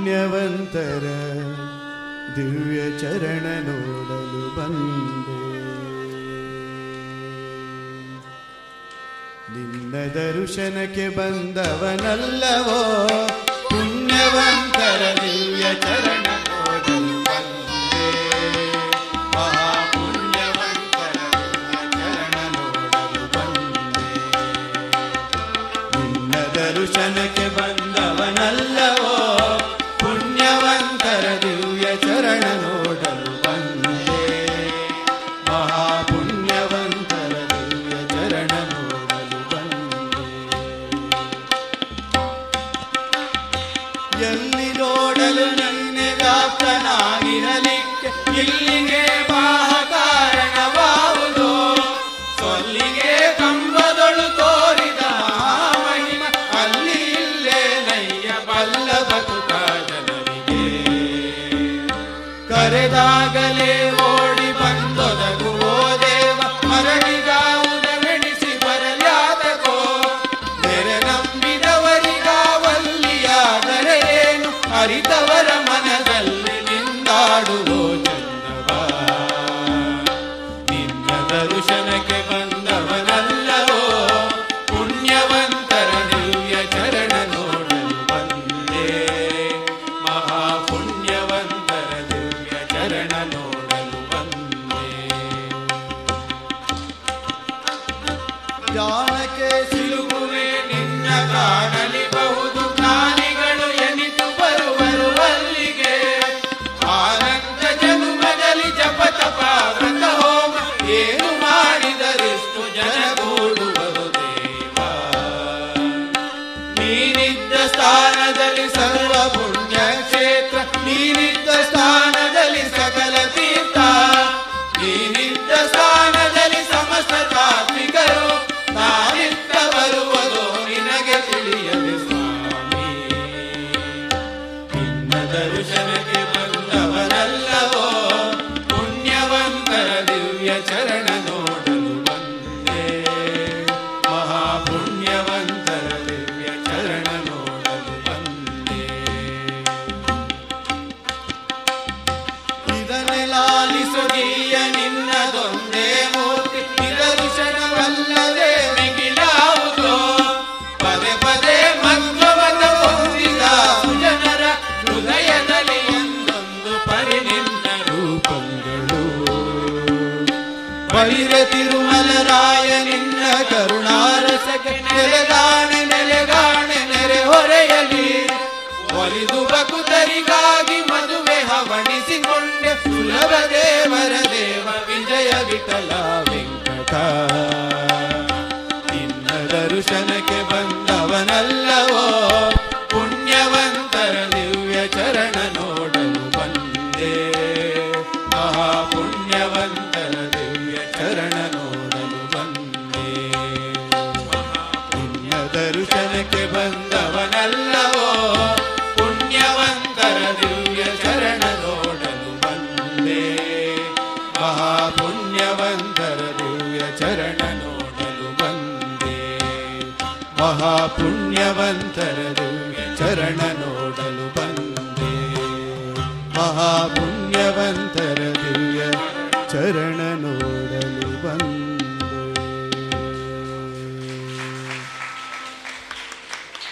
ಪುಣ್ಯವಂತರ ದಿವ್ಯ ಚರಣ ನೋಡಲು ಬಂದೆ ನಿನ್ನ ದರ್ಶನಕ್ಕೆ ಬಂದವನಲ್ಲವೋ ಪುಣ್ಯವಂತರ ದಿವ್ಯ ಚರಣ ನೋಡಲು ಬಂದೆ ಮಹಾಪುಣ್ಯವಂತರ ದಿವ್ಯ ಚರಣ ನೋಡಲು ಬಂದೆ ನಿನ್ನ ದರ್ಶನಕ್ಕೆ ಬಂದವನಲ್ಲವೋ ಪುಣ್ಯವಂತರ ದಿವ್ಯ ಚರಣ ನೋಡಲು ಬಂದೆ ಮಹಾಪುಣ್ಯವಂತರ ದಿವ್ಯ ಚರಣ ನೋಡಲು ಬಂದೆ ಎಲ್ಲಿ ನೋಡಲು ನಿನ್ನೆ ವ್ಯಾಪ್ತನಾಗಿರಲಿಕ್ಕೆ ಇಲ್ಲಿಗೆ ಬಾಹ ಕಾರಣವಾವುದು ಸೊಲ್ಲಿಗೆ ಕಂಬದೊಳು ತೋರಿದ ಮಹಿಮ ಅಲ್ಲಿ ಇಲ್ಲೇ ನಯ್ಯ ಬಲ್ಲ ಬದುಕ ಜನರಿಗೆ ಕರೆದಾಗಲೇ ಓಡಿ ಬಂದೊದಗುವೋ ದೇವ ಮರಣಿಗಾವುದವೆಣಿಸಿ ಬರಲಾದಕೋ ನೆರೆ ನಂಬಿದವರಿಗಾವಲ್ಲಿಯಾದರೆ ಏನು ಅರಿತವರ ಮನದಲ್ಲಿ ನಿಂದಾಡುವೋ ಚಂದವ ನಿನ್ನ ದರ್ಶನಕ್ಕೆ ಬಂದವನಲ್ಲವೋ ಪುಣ್ಯವಂತರ ದಿವ್ಯ ಚರಣ ನೋಡಲು ಬಂದೆ ಮಹಾಪುಣ್ಯವಂತರ ದಿವ್ಯ ಚರಣ ನೋಡಲು ಬಂದೆ ಜಾಣಕ್ಕೆ ಸಿಲುಕುವೆ ನಿನ್ನ ಕಾಣಲಿ ಬಹುದು ಜ್ಞಾನಿಗಳು ಎನಿತು ಬರುವರು ಅಲ್ಲಿಗೆ ಆನಂದ ಜನುಮದಲ್ಲಿ ಜಪ ತಪ ವ್ರತ ಹೋಮ ಏನು ಮಾಡಿದರೆಷ್ಟು ಜನಗೂಡುವರು ದೇವ ನೀನಿದ್ದ ಸ್ಥಾನದಲ್ಲಿ ಸರ್ವ ಪುಣ್ಯ ಕ್ಷೇತ್ರ ನೀನಿದ್ದ ಸ್ಥಾನದಲ್ಲಿ ಸಕಲ ತೀರ್ಥ ನೀನಿದ್ದ ಸ್ಥಾನದಲ್ಲಿ ಸಮಸ್ತ ತಾತ್ವಿಕರು ನಾನಿತ್ತ ಬರುವುದೋ ನಿನಗೆ ತಿಳಿಯದೆ ಸ್ವಾಮಿ ನಿನ್ನ ದರ್ಶನಕ್ಕೆ ಬಂದವನಲ್ಲವೋ ಪುಣ್ಯವಂತರ ದಿವ್ಯ ಚರಣ ನೋಡಲು ಬಂದೆ ಮಹಾಪುಣ್ಯವಂತರ ದಿವ್ಯ ಚರಣ ನೋಡಲು ಬಂದೆ ಇದನ್ನೇ ಲಾಲಿಸುದೀಯ ನಿನ್ನದೊಂದೇ ಮೂರ್ತಿ ನಿದರ್ಶನವಲ್ಲದೆ ಮಿಗಿಲಾವುದೋ ಪದೇ ಪದೇ ಮಧ್ವವದ ಹೊಂದಿದ ಜನರ ಹೃದಯದಲ್ಲಿ ಒಂದೊಂದು ಪರಿನಿನ್ನ ರೂಪಗಳು ಬಳಿರ ತಿರುಮಲರಾಯ ನಿನ್ನ ಕರುಣಾರಸಕ್ಕೆ ನೆಲೆಗಾಣೆ ನೆಲೆಗಾಣೆ ನೆರೆ ಹೊರೆಯಲಿ ಒಲಿದು ಬಕುತರಿಗಾಗಿ ಮದುವೆ ಹವಣಿಸಿಕೊಂಡೆ ಸುಲಭ ದೇವರ ದೇವ ವಿಜಯ ವಿಠಲ ವೆಂಕಟ ನಿನ್ನ ದರ್ಶನಕ್ಕೆ ಬಂದವನಲ್ಲವೋ ಪುಣ್ಯವಂತರ ದಿವ್ಯ ಚರಣ ನೋಡಲು ಬಂದೆ ಮಹಾಪುಣ್ಯವಂತರ ದಿವ್ಯ ಚರಣ ನೋಡಲು ಬಂದೆ ಪುಣ್ಯ ದರ್ಶನಕ್ಕೆ ಬಂದವನಲ್ಲವೋ ಪುಣ್ಯವಂತರ ದಿವ್ಯ ಚರಣ ನೋಡಲು ಬಂದೆ ಮಹಾಪುಣ್ಯವಂತರ ದಿವ್ಯ ಚರಣ ನೋಡಲು ಬಂದೆ ಮಹಾಪುಣ್ಯವಂತರ ದಿವ್ಯ ಚರಣ ನೋಡಲು